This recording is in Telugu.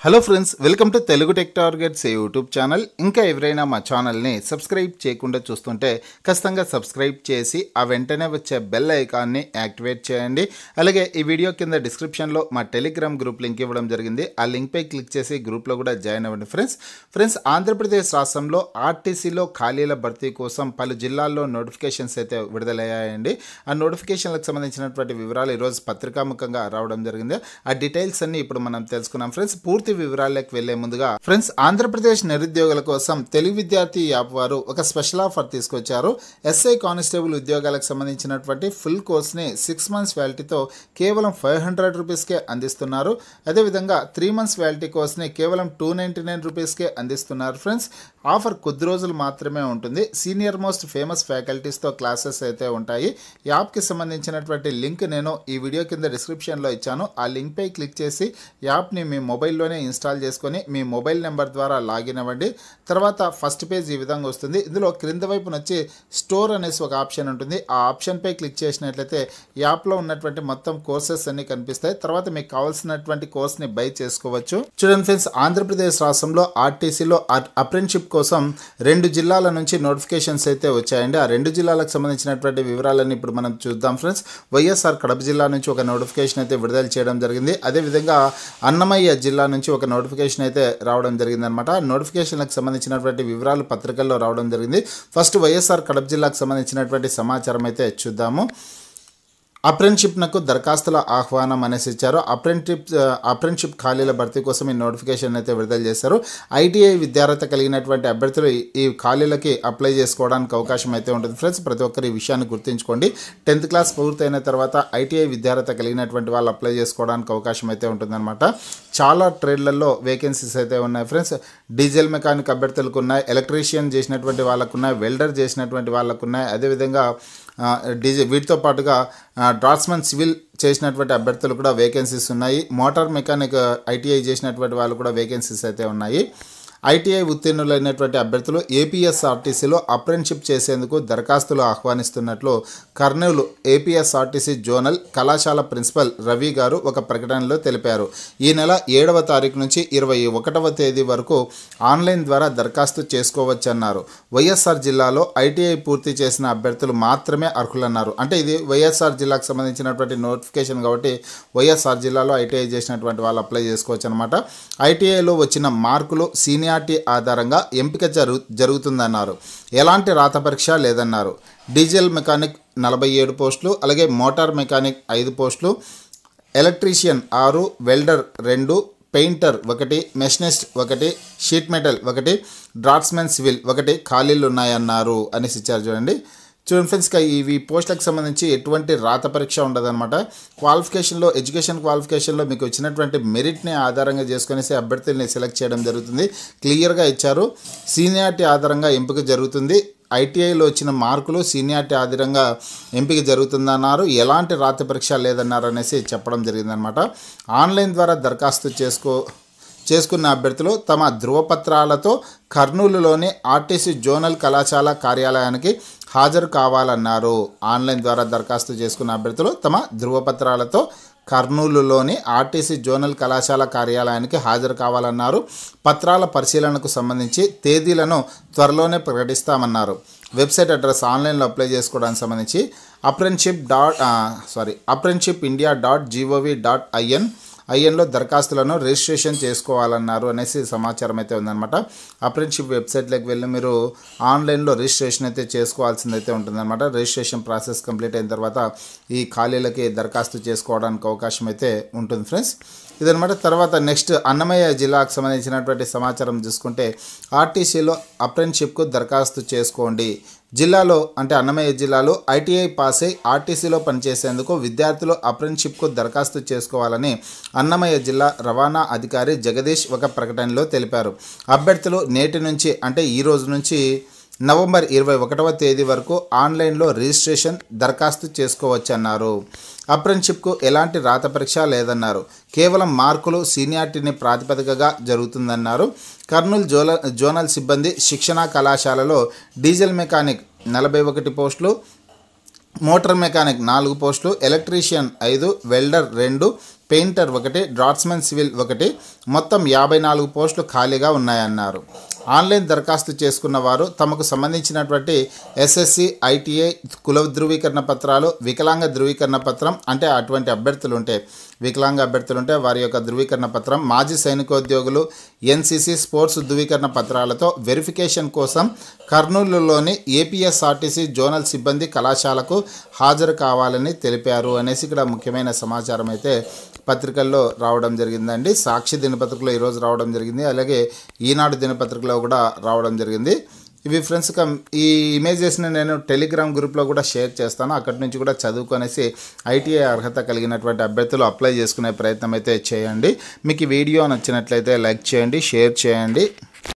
hello friends welcome to Telugu tech targets YouTube channel ఇంకా ఎవరైనా మా ఛానల్ని సబ్స్క్రైబ్ చేయకుండా చూస్తుంటే ఖచ్చితంగా సబ్స్క్రైబ్ చేసి ఆ వెంటనే వచ్చే బెల్ ఐకాన్ని యాక్టివేట్ చేయండి అలాగే ఈ వీడియో కింద డిస్క్రిప్షన్లో మా టెలిగ్రామ్ గ్రూప్ లింక్ ఇవ్వడం జరిగింది ఆ లింక్పై క్లిక్ చేసి గ్రూప్లో కూడా జాయిన్ అవ్వండి ఫ్రెండ్స్ ఫ్రెండ్స్ ఆంధ్రప్రదేశ్ రాష్ట్రంలో ఆర్టీసీలో ఖాళీల భర్తీ కోసం పలు జిల్లాల్లో నోటిఫికేషన్స్ అయితే విడుదలయ్యాయండి ఆ నోటిఫికేషన్లకు సంబంధించినటువంటి వివరాలు ఈరోజు పత్రికాముఖంగా రావడం జరిగింది ఆ డీటెయిల్స్ అన్ని ఇప్పుడు మనం తెలుసుకున్నాం ఫ్రెండ్స్ పూర్తి వివరాలకు వెళ్లే ముందుగా ఫ్రెండ్స్ ఆంధ్రప్రదేశ్ నిరుద్యోగుల కోసం తెలుగు విద్యార్థి యాప్ వారు ఒక స్పెషల్ ఆఫర్ తీసుకొచ్చారు ఎస్ఐ కానిస్టేబుల్ ఉద్యోగాలకు సంబంధించినటువంటి ఫుల్ కోర్స్ని సిక్స్ మంత్స్ వ్యాలిటీతో కేవలం ఫైవ్ హండ్రెడ్ రూపీస్కే అందిస్తున్నారు అదేవిధంగా త్రీ మంత్స్ వ్యాలిటీ కోర్స్ని కేవలం టూ నైంటీ నైన్ రూపీస్కే అందిస్తున్నారు ఫ్రెండ్స్ ఆఫర్ కొద్ది రోజులు మాత్రమే ఉంటుంది సీనియర్ మోస్ట్ ఫేమస్ ఫ్యాకల్టీస్తో క్లాసెస్ అయితే ఉంటాయి యాప్కి సంబంధించినటువంటి లింక్ నేను ఈ వీడియో కింద డిస్క్రిప్షన్లో ఇచ్చాను ఆ లింక్పై క్లిక్ చేసి యాప్ని మీ మొబైల్లోనే ఇన్స్టాల్ చేసుకొని మీ మొబైల్ నెంబర్ ద్వారా లాగిన్ అవ్వండి తర్వాత ఫస్ట్ పేజ్ ఈ విధంగా వస్తుంది ఇందులో క్రింద వైపున వచ్చి స్టోర్ అనేసి ఒక ఆప్షన్ ఉంటుంది ఆ ఆప్షన్పై క్లిక్ చేసినట్లయితే యాప్లో ఉన్నటువంటి మొత్తం కోర్సెస్ అన్ని కనిపిస్తాయి తర్వాత మీకు కావాల్సినటువంటి కోర్స్ని బై చేసుకోవచ్చు చూడండి ఫ్రెండ్స్ ఆంధ్రప్రదేశ్ రాష్ట్రంలో ఆర్టీసీలో అప్రెంటిషిప్ కోసం రెండు జిల్లాల నుంచి నోటిఫికేషన్స్ అయితే వచ్చాయండి ఆ రెండు జిల్లాలకు సంబంధించినటువంటి వివరాలన్నీ ఇప్పుడు మనం చూద్దాం ఫ్రెండ్స్ వైఎస్ఆర్ కడప జిల్లా నుంచి ఒక నోటిఫికేషన్ అయితే విడుదల చేయడం జరిగింది అదేవిధంగా అన్నమయ్య జిల్లా నుంచి ఒక నోటిఫికేషన్ అయితే రావడం జరిగిందనమాట నోటిఫికేషన్లకు సంబంధించినటువంటి వివరాలు పత్రికల్లో రావడం జరిగింది ఫస్ట్ వైఎస్ఆర్ కడప జిల్లాకు సంబంధించినటువంటి సమాచారం అయితే చూద్దాము అప్రెంటిషిప్నకు దరఖాస్తుల ఆహ్వానం అనేసి ఇచ్చారు అప్రెంటిప్ అప్రెంటిషిప్ ఖాళీల భర్తీ కోసం ఈ నోటిఫికేషన్ అయితే విడుదల చేశారు ఐటీఐ విద్యార్హత కలిగినటువంటి అభ్యర్థులు ఈ- ఈ ఖాళీలకి అప్లై చేసుకోవడానికి అవకాశం అయితే ఉంటుంది ఫ్రెండ్స్ ప్రతి ఒక్కరు ఈ విషయాన్ని గుర్తుంచుకోండి టెన్త్ క్లాస్ పూర్తయిన తర్వాత ఐటీఐ విద్యార్హత కలిగినటువంటి వాళ్ళు అప్లై చేసుకోవడానికి అవకాశం అయితే ఉంటుందన్నమాట చాలా ట్రేడ్లలో వేకెన్సీస్ అయితే ఉన్నాయి ఫ్రెండ్స్ డీజిల్ మెకానిక్ అభ్యర్థులకు ఉన్నాయి ఎలక్ట్రీషియన్ చేసినటువంటి వాళ్ళకు ఉన్నాయి వెల్డర్ చేసినటువంటి వాళ్ళకు ఉన్నాయి అదేవిధంగా ఆ, డీజే వీటితో పాటుగా డ్రాట్స్మెన్ సివిల్ చేసినటువంటి అభ్యర్థులు కూడా వేకెన్సీస్ ఉన్నాయి మోటార్ మెకానిక్ ఐటీఐ చేసినటువంటి వాళ్ళు కూడా వేకెన్సీస్ అయితే ఉన్నాయి ఐటీఐ ఉత్తీర్ణులైనటువంటి అభ్యర్థులు ఏపీఎస్ఆర్టీసీలో అప్రెంటిషిప్ చేసేందుకు దరఖాస్తులు ఆహ్వానిస్తున్నట్లు కర్నూలు ఏపీఎస్ఆర్టీసీ జోనల్ కళాశాల ప్రిన్సిపల్ రవి గారు ఒక ప్రకటనలో తెలిపారు ఈ నెల ఏడవ తారీఖు నుంచి ఇరవై ఒకటవ తేదీ వరకు ఆన్లైన్ ద్వారా దరఖాస్తు చేసుకోవచ్చన్నారు వైఎస్ఆర్ జిల్లాలో ఐటీఐ పూర్తి చేసిన అభ్యర్థులు మాత్రమే అర్హులన్నారు అంటే ఇది వైఎస్ఆర్ జిల్లాకు సంబంధించినటువంటి నోటిఫికేషన్ కాబట్టి వైఎస్ఆర్ జిల్లాలో ఐటీఐ చేసినటువంటి వాళ్ళు అప్లై చేసుకోవచ్చు అనమాట ఐటీఐలో వచ్చిన మార్కులు సీనియారిటీ ఆధారంగా ఎంపిక జరు జరుగుతుందన్నారు ఎలాంటి రాత పరీక్ష లేదన్నారు డీజిల్ మెకానిక్ నలభై ఏడు పోస్టులు అలాగే మోటార్ మెకానిక్ ఐదు పోస్టులు ఎలక్ట్రీషియన్ ఆరు వెల్డర్ రెండు పెయింటర్ ఒకటి మెషనిస్ట్ ఒకటి షీట్ మెటల్ ఒకటి డ్రాట్స్మెన్ సివిల్ ఒకటి ఖాళీలు ఉన్నాయన్నారు అనేసి ఇచ్చారు చూడండి చూడండి ఫ్రెండ్స్ ఇక ఇవి పోస్టులకు సంబంధించి ఎటువంటి రాత పరీక్ష ఉండదన్నమాట క్వాలిఫికేషన్లో ఎడ్యుకేషన్ క్వాలిఫికేషన్లో మీకు వచ్చినటువంటి మెరిట్ని ఆధారంగా చేసుకునేసి అభ్యర్థుల్ని సెలెక్ట్ చేయడం జరుగుతుంది క్లియర్గా ఇచ్చారు సీనియారిటీ ఆధారంగా ఎంపిక జరుగుతుంది ఐటీఐలో వచ్చిన మార్కులు సీనియారిటీ ఆధారంగా ఎంపిక జరుగుతుందన్నారు ఎలాంటి రాత పరీక్ష లేదన్నారు అనేసి చెప్పడం జరిగిందనమాట ఆన్లైన్ ద్వారా దరఖాస్తు చేసుకో చేసుకున్న అభ్యర్థులు తమ ధృవపత్రాలతో కర్నూలులోని ఆర్టీసీ జోనల్ కళాశాల కార్యాలయానికి హాజరు కావాలన్నారు ఆన్లైన్ ద్వారా దరఖాస్తు చేసుకున్న అభ్యర్థులు తమ ధృవపత్రాలతో కర్నూలులోని ఆర్టీసీ జోనల్ కళాశాల కార్యాలయానికి హాజరు కావాలన్నారు పత్రాల పరిశీలనకు సంబంధించి తేదీలను త్వరలోనే ప్రకటిస్తామన్నారు వెబ్సైట్ అడ్రస్ ఆన్లైన్లో అప్లై చేసుకోవడానికి సంబంధించి apprenticeship dot sorry apprenticeship India dot GOV dot IN ఐఎన్లో దరఖాస్తులను రిజిస్ట్రేషన్ చేసుకోవాలన్నారు అనేసి సమాచారం అయితే ఉందన్నమాట అప్రెంటిషిప్ వెబ్సైట్లోకి వెళ్ళి మీరు ఆన్లైన్లో రిజిస్ట్రేషన్ అయితే చేసుకోవాల్సింది అయితే ఉంటుందన్నమాట రిజిస్ట్రేషన్ ప్రాసెస్ కంప్లీట్ అయిన తర్వాత ఈ ఖాళీలకి దరఖాస్తు చేసుకోవడానికి అవకాశం అయితే ఉంటుంది ఫ్రెండ్స్ ఇదనమాట తర్వాత నెక్స్ట్ అన్నమయ్య జిల్లాకు సంబంధించినటువంటి సమాచారం చూసుకుంటే ఆర్టీసీలో అప్రెంటిషిప్కు దరఖాస్తు చేసుకోండి జిల్లాలో అంటే అన్నమయ్య జిల్లాలో ఐటీఐ పాస్ అయి ఆర్టీసీలో పనిచేసేందుకు విద్యార్థులు అప్రెంటిషిప్కు దరఖాస్తు చేసుకోవాలని అన్నమయ్య జిల్లా రవాణా అధికారి జగదీష్ ఒక ప్రకటనలో తెలిపారు అభ్యర్థులు నేటి నుంచి అంటే ఈ రోజు నుంచి నవంబర్ ఇరవై ఒకటవ తేదీ వరకు ఆన్లైన్లో రిజిస్ట్రేషన్ దరఖాస్తు చేసుకోవచ్చన్నారు అప్రెంటిషిప్కు ఎలాంటి రాత పరీక్ష లేదన్నారు కేవలం మార్కులు సీనియారిటీని ప్రాతిపదికగా జరుగుతుందన్నారు కర్నూలు జోల జోనల్ సిబ్బంది శిక్షణా కళాశాలలో డీజిల్ మెకానిక్ నలభై ఒకటి పోస్టులు మోటార్ మెకానిక్ నాలుగు పోస్టులు ఎలక్ట్రీషియన్ ఐదు వెల్డర్ రెండు పెయింటర్ ఒకటి డ్రాట్స్మెన్ సివిల్ ఒకటి మొత్తం యాభై నాలుగు పోస్టులు ఖాళీగా ఉన్నాయన్నారు ఆన్లైన్ దరఖాస్తు చేసుకున్న వారు తమకు సంబంధించినటువంటి ఎస్ఎస్సి ఐటీఐ కుల ధృవీకరణ పత్రాలు వికలాంగ ధృవీకరణ పత్రం అంటే అటువంటి అభ్యర్థులు ఉంటే వికలాంగ అభ్యర్థులు ఉంటే వారి యొక్క ధృవీకరణ పత్రం మాజీ సైనికోద్యోగులు ఎన్సీసీ స్పోర్ట్స్ ధృవీకరణ పత్రాలతో వెరిఫికేషన్ కోసం కర్నూలులోని ఏపీఎస్ఆర్టీసీ జోనల్ సిబ్బంది కళాశాలకు హాజరు కావాలని తెలిపారు అనేసి ఇక్కడ ముఖ్యమైన సమాచారం అయితే పత్రికల్లో రావడం జరిగిందండి సాక్షి దినపత్రికలో ఈరోజు రావడం జరిగింది అలాగే ఈనాడు దినపత్రికలో కూడా రావడం జరిగింది ఇవి ఫ్రెండ్స్ కమ్ ఈ ఇమేజెస్ని నేను టెలిగ్రామ్ గ్రూప్లో కూడా షేర్ చేస్తాను అక్కడి నుంచి కూడా చదువుకొనేసి ఐటీఐ అర్హత కలిగినటువంటి అభ్యర్థులు అప్లై చేసుకునే ప్రయత్నం అయితే చేయండి మీకు ఈ వీడియో నచ్చినట్లయితే లైక్ చేయండి షేర్ చేయండి